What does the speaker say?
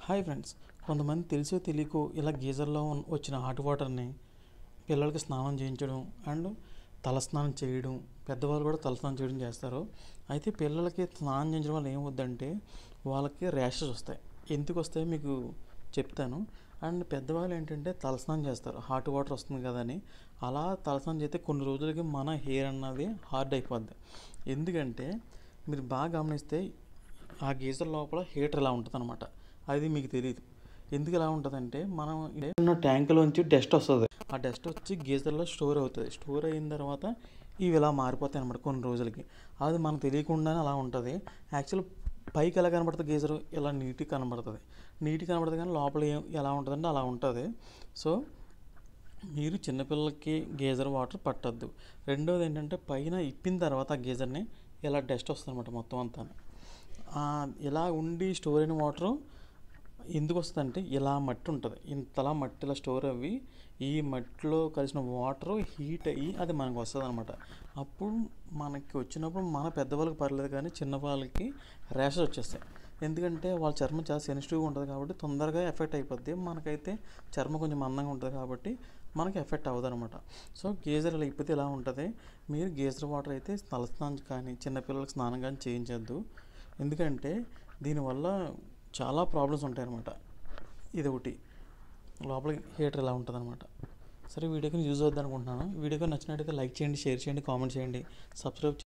hi friends కొంతమంది తెలిసో తెలియకో ఇలా గీజర్లో ఉన్న- వచ్చిన హాట్ వాటర్ని పిల్లలకి స్నానం చేయించడం అండ్ తలస్నానం చేయడం పెద్దవాళ్ళు కూడా తలస్నానం చేయడం చేస్తారు అయితే పిల్లలకి స్నానం చేయించడం వల్ల ఏమవుద్దంటే వాళ్ళకి ర్యాషెస్ వస్తాయి ఎందుకు వస్తాయో మీకు చెప్తాను అండ్ పెద్దవాళ్ళు ఏంటంటే తలస్నానం చేస్తారు హాట్ వాటర్ వస్తుంది కదా అని అలా తలస్నానం చేస్తే కొన్ని రోజులకి మన హెయిర్ అన్నది హార్డ్ అయిపోద్ది ఎందుకంటే మీరు బాగా గమనిస్తే ఆ గీజర్ లోపల హీటర్ ఇలా ఉంటుంది అనమాట అది మీకు తెలియదు ఎందుకు ఇలా ఉంటుందంటే మనం ఉన్న ట్యాంకులోంచి డస్ట్ వస్తుంది ఆ డస్ట్ వచ్చి గీజర్లో స్టోర్ అవుతుంది స్టోర్ అయిన తర్వాత ఇవి ఇలా మారిపోతాయి అనమాట కొన్ని రోజులకి అది మనకు తెలియకుండానే అలా ఉంటుంది యాక్చువల్ పైకి ఎలా కనబడుతుంది గీజర్ ఇలా నీట్గా కనబడుతుంది నీట్గా కనబడుతుంది కానీ లోపల ఏం ఎలా ఉంటుందంటే అలా ఉంటుంది సో మీరు చిన్నపిల్లలకి గేజర్ వాటర్ పట్టద్దు రెండోది ఏంటంటే పైన ఇప్పిన తర్వాత ఆ గేజర్ని ఇలా డస్ట్ వస్తుంది అనమాట మొత్తం అంతా ఇలా ఉండి స్టోర్ అయిన వాటరు ఎందుకు వస్తుందంటే ఇలా మట్టి ఉంటుంది ఇంతలా మట్టిలో స్టోర్ అవ్వి ఈ మట్టిలో కలిసిన వాటర్ హీట్ అయ్యి అది మనకు వస్తుంది అనమాట అప్పుడు మనకి వచ్చినప్పుడు మన పెద్దవాళ్ళకి పర్లేదు కానీ చిన్న వాళ్ళకి ర్యాషెస్ వచ్చేస్తాయి ఎందుకంటే వాళ్ళ చర్మం చాలా సెన్సిటివ్గా ఉంటుంది కాబట్టి తొందరగా ఎఫెక్ట్ అయిపోద్ది మనకైతే చర్మం కొంచెం మందంగా ఉంటుంది కాబట్టి మనకి ఎఫెక్ట్ అవ్వదు అనమాట సో గేజర్ ఇలా ఇప్పితే ఇలా ఉంటుంది మీరు గేజర్ వాటర్ అయితే తలస్నానం కానీ చిన్నపిల్లలకి స్నానం కానీ చేయించద్దు ఎందుకంటే దీనివల్ల చాలా ప్రాబ్లమ్స్ ఉంటాయి అనమాట ఇది ఒకటి లోపల హీటర్ ఇలా ఉంటుంది అనమాట సరే వీడియోకి యూజ్ అవుద్ది అనుకుంటున్నాను వీడియోకి నచ్చినట్టయితే లైక్ చేయండి షేర్ చేయండి కామెంట్ చేయండి సబ్స్క్రైబ్